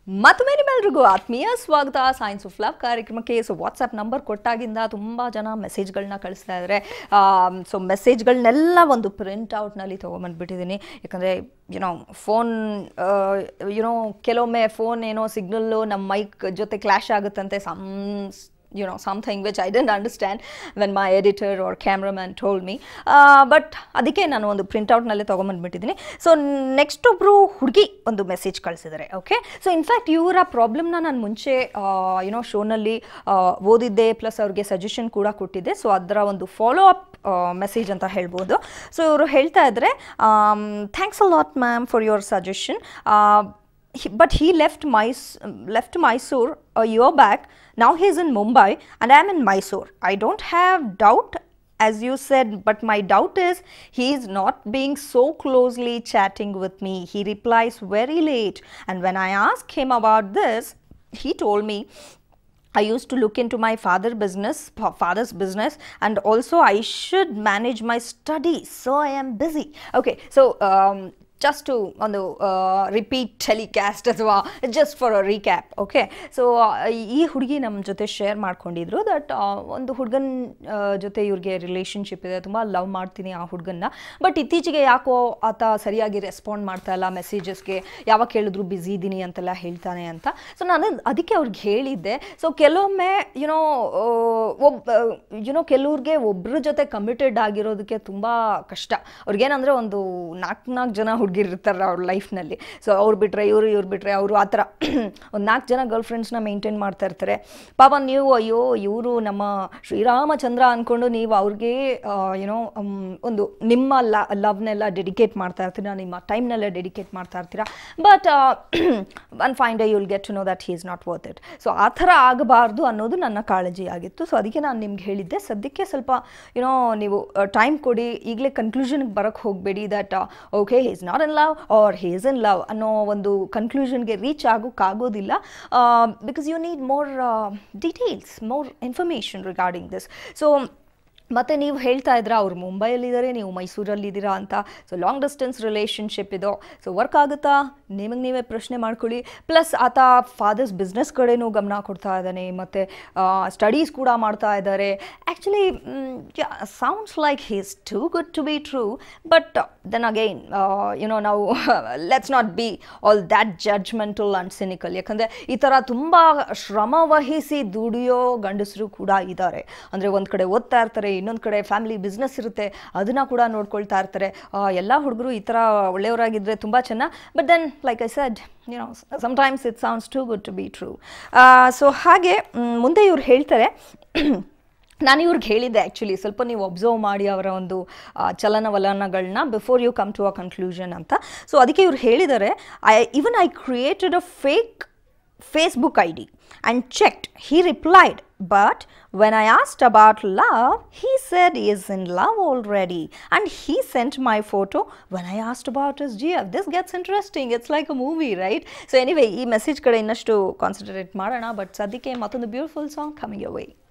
ಮತ್ತೊಮ್ಮೆ ನಿಮ್ಮೆಲ್ರಿಗೂ ಆತ್ಮೀಯ ಸ್ವಾಗತ ಸೈನ್ಸ್ ಆಫ್ ಲವ್ ಕಾರ್ಯಕ್ರಮಕ್ಕೆ ಸೊ ವಾಟ್ಸಪ್ ನಂಬರ್ ಕೊಟ್ಟಾಗಿಂದ ತುಂಬ ಜನ ಮೆಸೇಜ್ಗಳನ್ನ ಕಳಿಸ್ತಾ ಇದ್ದಾರೆ ಸೊ ಮೆಸೇಜ್ಗಳನ್ನೆಲ್ಲ ಒಂದು ಪ್ರಿಂಟ್ ಔಟ್ನಲ್ಲಿ ತೊಗೊಂಬಂದ್ಬಿಟ್ಟಿದ್ದೀನಿ ಯಾಕಂದರೆ ಯುನೋ ಫೋನ್ ಯುನೋ ಕೆಲವೊಮ್ಮೆ ಫೋನ್ ಏನೋ ಸಿಗ್ನಲ್ಲು ನಮ್ಮ ಮೈಕ್ ಜೊತೆ ಕ್ಲಾಶ್ ಆಗುತ್ತಂತೆ some you know something which I didn't understand when my editor or cameraman told me but ಅದಕ್ಕೆ ನಾನು ಒಂದು ಪ್ರಿಂಟೌಟ್ನಲ್ಲೇ ತೊಗೊಂಬಂದ್ಬಿಟ್ಟಿದ್ದೀನಿ ಸೊ ನೆಕ್ಸ್ಟ್ ಒಬ್ಬರು ಹುಡುಗಿ ಒಂದು ಮೆಸೇಜ್ ಕಳಿಸಿದ್ದಾರೆ ಓಕೆ ಸೊ ಇನ್ಫ್ಯಾಕ್ಟ್ ಇವರ ಪ್ರಾಬ್ಲಮ್ನ ನಾನು ಮುಂಚೆ ಯುನೋ ಶೋನಲ್ಲಿ ಓದಿದ್ದೆ ಪ್ಲಸ್ ಅವ್ರಿಗೆ ಸಜೆಷನ್ ಕೂಡ ಕೊಟ್ಟಿದ್ದೆ ಸೊ ಅದರ ಒಂದು ಫಾಲೋ ಅಪ್ ಮೆಸೇಜ್ ಅಂತ ಹೇಳ್ಬೋದು ಸೊ ಇವರು ಹೇಳ್ತಾ ಇದ್ದಾರೆ thanks a lot ma'am for your suggestion he, but he left Mys left Mysore a year back. Now he's in Mumbai and I'm in Mysore. I don't have doubt as you said, but my doubt is he is not being so closely chatting with me. He replies very late. And when I asked him about this, he told me I used to look into my father business, fa- father's business, and also I should manage my studies. So I am busy. Okay, so um, just to ಒಂದು repeat telecast ಅಥವಾ just for a recap okay so ಈ ಹುಡುಗಿ ನಮ್ಮ ಜೊತೆ share ಮಾಡ್ಕೊಂಡಿದ್ರು that ಒಂದು ಹುಡುಗನ ಜೊತೆ ಇವ್ರಿಗೆ ರಿಲೇಷನ್ಶಿಪ್ ಇದೆ ತುಂಬ ಲವ್ ಮಾಡ್ತೀನಿ ಆ ಹುಡುಗನ್ನ ಬಟ್ ಇತ್ತೀಚೆಗೆ ಯಾಕೋ ಆತ ಸರಿಯಾಗಿ ರೆಸ್ಪಾಂಡ್ ಮಾಡ್ತಾ ಇಲ್ಲ ಮೆಸೇಜಸ್ಗೆ ಯಾವಾಗ ಕೇಳಿದ್ರು ಬ್ಯುಸಿ ಇದ್ದೀನಿ ಅಂತೆಲ್ಲ ಹೇಳ್ತಾನೆ ಅಂತ ಸೊ ನಾನು ಅದಕ್ಕೆ ಅವ್ರಿಗೆ ಹೇಳಿದ್ದೆ ಸೊ ಕೆಲವೊಮ್ಮೆ ಯುನೋ ಒಬ್ಬ ಯುನೋ ಕೆಲವ್ರಿಗೆ ಒಬ್ಬರ ಜೊತೆ ಕಮಿಟೆಡ್ ಆಗಿರೋದಕ್ಕೆ ತುಂಬ ಕಷ್ಟ ಅವ್ರಿಗೇನಂದರೆ ಒಂದು ನಾಲ್ಕು ನಾಲ್ಕು ಜನ ಹುಡುಗಿರು ಇರ್ತಾರೆ ಅವ್ರ ಲೈಫ್ನಲ್ಲಿ ಸೊ ಅವ್ರು ಬಿಟ್ಟರೆ ಇವರು ಇವ್ರು ಬಿಟ್ಟರೆ ಅವರು ಆ ಥರ ಒಂದು ನಾಲ್ಕು ಜನ ಗರ್ಲ್ ಫ್ರೆಂಡ್ಸ್ನ ಮೇಂಟೈನ್ ಮಾಡ್ತಾ ಇರ್ತಾರೆ ಪಾಪ ನೀವು ಅಯ್ಯೋ ಇವರು ನಮ್ಮ ಶ್ರೀರಾಮಚಂದ್ರ ಅಂದ್ಕೊಂಡು ನೀವು ಅವ್ರಿಗೆ ಏನೋ ಒಂದು ನಿಮ್ಮ ಲ ಲವ್ನೆಲ್ಲ ಡೆಡಿಕೇಟ್ ಮಾಡ್ತಾ ಇರ್ತೀರಾ ನಿಮ್ಮ ಟೈಮ್ನೆಲ್ಲ ಡೆಡಿಕೇಟ್ ಮಾಡ್ತಾ ಇರ್ತೀರಾ but one fine day you'll get to know that he is not worth it so ಆ ಥರ ಆಗಬಾರ್ದು ಅನ್ನೋದು ನನ್ನ ಕಾಳಜಿ ಆಗಿತ್ತು ಸೊ ಅದಕ್ಕೆ ನಾನು ನಿಮ್ಗೆ ಹೇಳಿದ್ದೆ ಸದ್ಯಕ್ಕೆ ಸ್ವಲ್ಪ ಯುನೋ ನೀವು ಟೈಮ್ ಕೊಡಿ ಈಗಲೇ ಕನ್ಕ್ಲೂಷನ್ಗೆ ಬರೋಕ್ಕೆ ಹೋಗಬೇಡಿ that okay he is not in love or he is in love ಅನ್ನೋ ಒಂದು ಕನ್ಕ್ಲೂಷನ್ಗೆ ರೀಚ್ ಆಗೋಕ್ಕಾಗೋದಿಲ್ಲ because you need more details more information regarding this so ಮತ್ತು ನೀವು ಹೇಳ್ತಾ ಇದ್ರ ಅವ್ರು ಮುಂಬೈಯಲ್ಲಿದ್ದಾರೆ ನೀವು ಮೈಸೂರಲ್ಲಿದ್ದೀರಾ ಅಂತ ಸೊ ಲಾಂಗ್ ಡಿಸ್ಟೆನ್ಸ್ ರಿಲೇಷನ್ಶಿಪ್ ಇದು ಸೊ ವರ್ಕ್ ಆಗುತ್ತಾ ನಿಮಗೆ ನೀವೇ ಪ್ರಶ್ನೆ ಮಾಡ್ಕೊಳ್ಳಿ ಪ್ಲಸ್ ಆತ ಫಾದರ್ಸ್ ಬಿಸ್ನೆಸ್ ಕಡೆನೂ ಗಮನ ಕೊಡ್ತಾ ಇದ್ದಾನೆ ಮತ್ತು ಸ್ಟಡೀಸ್ ಕೂಡ ಮಾಡ್ತಾ ಇದ್ದಾರೆ actually sounds like he's too good to be true but then again you know ನಾವು let's not be all that judgmental and cynical ಯಾಕಂದರೆ ಈ ಥರ ತುಂಬ ಶ್ರಮ ವಹಿಸಿ ದುಡಿಯೋ ಗಂಡಸರು ಕೂಡ ಇದ್ದಾರೆ ಅಂದರೆ ಒಂದು ಕಡೆ ಓದ್ತಾ ಇರ್ತಾರೆ ಇನ್ನೊಂದು ಕಡೆ ಫ್ಯಾಮಿಲಿ ಬಿಸ್ನೆಸ್ ಇರುತ್ತೆ ಅದನ್ನು ಕೂಡ ನೋಡ್ಕೊಳ್ತಾ ಇರ್ತಾರೆ ಎಲ್ಲ ಹುಡುಗರು ಈ ಥರ ಒಳ್ಳೆಯವರಾಗಿದ್ದರೆ ತುಂಬ ಚೆನ್ನಾಗಿ but then like I said you know sometimes it sounds too good to be true so ಹಾಗೆ ಮುಂದೆ ಇವ್ರು ಹೇಳ್ತಾರೆ ನಾನು ಇವ್ರಿಗೆ ಹೇಳಿದ್ದೆ ಆ್ಯಕ್ಚುಲಿ ಸ್ವಲ್ಪ ನೀವು ಒಬ್ಸರ್ವ್ ಮಾಡಿ ಅವರ ಒಂದು ಚಲನವಲನಗಳನ್ನ before you come to a conclusion ಅಂತ ಸೊ ಅದಕ್ಕೆ ಇವ್ರು ಹೇಳಿದ್ದಾರೆ I even I created a fake Facebook I D and checked. He replied, but when I asked about love, he said he is in love already. And he sent my photo when I asked about his GF. This gets interesting. It's like a movie, right? So anyway, ಈ message ಕಡೆ ಇನ್ನಷ್ಟು concentrate ಮಾಡೋಣ but ಸದ್ಯಕ್ಕೆ ಮತ್ತೊಂದು beautiful song coming ಅವೇ